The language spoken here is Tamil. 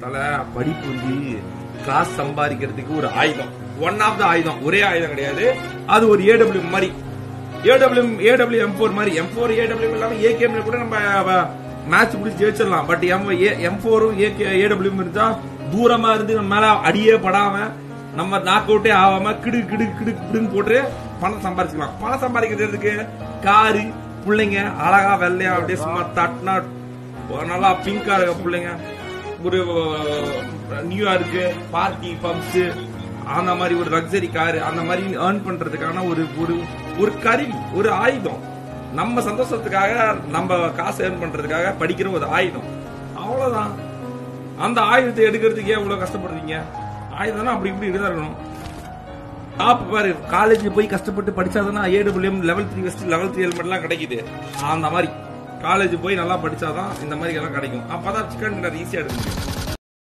தல படிப்பு வந்து காசு சம்பாதிக்கிறதுக்கு ஒரு ஆயுதம் ஒன் ஆஃப் த ஆயுதம் ஒரே ஆயுதம் கிடையாது அது ஒரு ஏடபிள்யூ மாதிரி ஏடபிள்யூ ஏடபிள்யூ எம் ஃபோர் மாதிரி எம் ஃபோர் ஏடபிள்யூ இல்லாம ஏகேம்ல கூட நம்ம மேட்ச் முடிச்சு ஜெயிச்சிடலாம் பட் எம் எம் ஃபோரும் ஏகே ஏடபிள்யூ இருந்தா தூரமா இருந்து நம்ம மேல அடியே படாம நம்ம நாக் அவுட்டே ஆகாம கிடு கிடு கிடு கிடுன்னு போட்டு பணம் சம்பாதிச்சுக்கலாம் பணம் சம்பாதிக்கிறதுக்கு காரு பிள்ளைங்க அழகா வெள்ளையா அப்படியே சும்மா தட்டினா நல்லா பிங்கா இருக்க பிள்ளைங்க ஒரு நியூயார்க்கு பார்ட்டி பப்ஸ் அந்த மாதிரி ஒரு லக்ஸரி கார் அந்த மாதிரி ஏர்ன் பண்றதுக்கான ஒரு ஒரு ஒரு கருவி ஒரு ஆயுதம் நம்ம சந்தோஷத்துக்காக நம்ம காசு ஏர்ன் பண்றதுக்காக படிக்கிற ஒரு ஆயுதம் அவ்வளவுதான் அந்த ஆயுதத்தை எடுக்கிறதுக்கு ஏன் இவ்வளவு கஷ்டப்படுறீங்க ஆயுதம்னா அப்படி இப்படி இதுதான் இருக்கணும் டாப் பாரு காலேஜ் போய் கஷ்டப்பட்டு படிச்சாதானே AWM level three vest level three ஹெல்மெட்லாம் கிடைக்குது அந்த மாதிரி காலேஜ் போய் நல்லா படிச்சாதான் இந்த மாதிரி எல்லாம் கிடைக்கும் அப்பதான் சிக்கன் டின்னர் ஈஸியா எடுக்க முடியும்